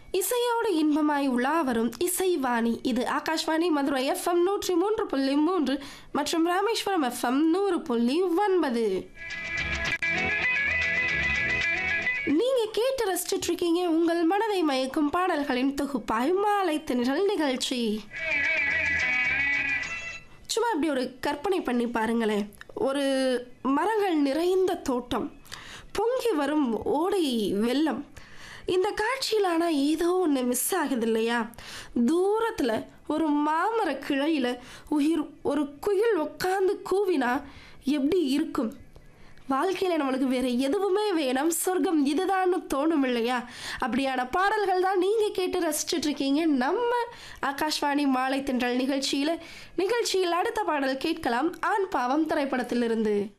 இசையோடு இன்பமாய் உலா வரும் இசைவாணி இது ஆகாஷ்வாணி மதுரை எஃப்எம் நூற்றி மூன்று புள்ளி மூன்று மற்றும் ராமேஸ்வரம் எஃப்எம் நூறு புள்ளி ஒன்பது நீங்க கேட்டு ரசிச்சுட்டு இருக்கீங்க உங்கள் மனதை மயக்கும் பாடல்களின் தொகுப்பாய் மாலை திணறல் நிகழ்ச்சி சும்மா இப்படி ஒரு கற்பனை பண்ணி பாருங்களேன் ஒரு மரங்கள் நிறைந்த தோட்டம் பொங்கி வரும் ஓடை வெள்ளம் இந்த காட்சியில் ஆனால் ஏதோ ஒன்று மிஸ் ஆகுது இல்லையா தூரத்தில் ஒரு மாமர கிளையில் உயிர் ஒரு குயில் உட்காந்து கூவினா எப்படி இருக்கும் வாழ்க்கையில் நம்மளுக்கு வேறு எதுவுமே வேணாம் சொர்க்கம் இதுதான்னு தோணும் இல்லையா அப்படியான பாடல்கள் தான் நீங்கள் கேட்டு ரசிச்சுட்டு இருக்கீங்க நம்ம ஆகாஷ்வாணி மாலை தென்றல் நிகழ்ச்சியில் நிகழ்ச்சியில் அடுத்த பாடல் கேட்கலாம் ஆண் பாவம் திரைப்படத்திலிருந்து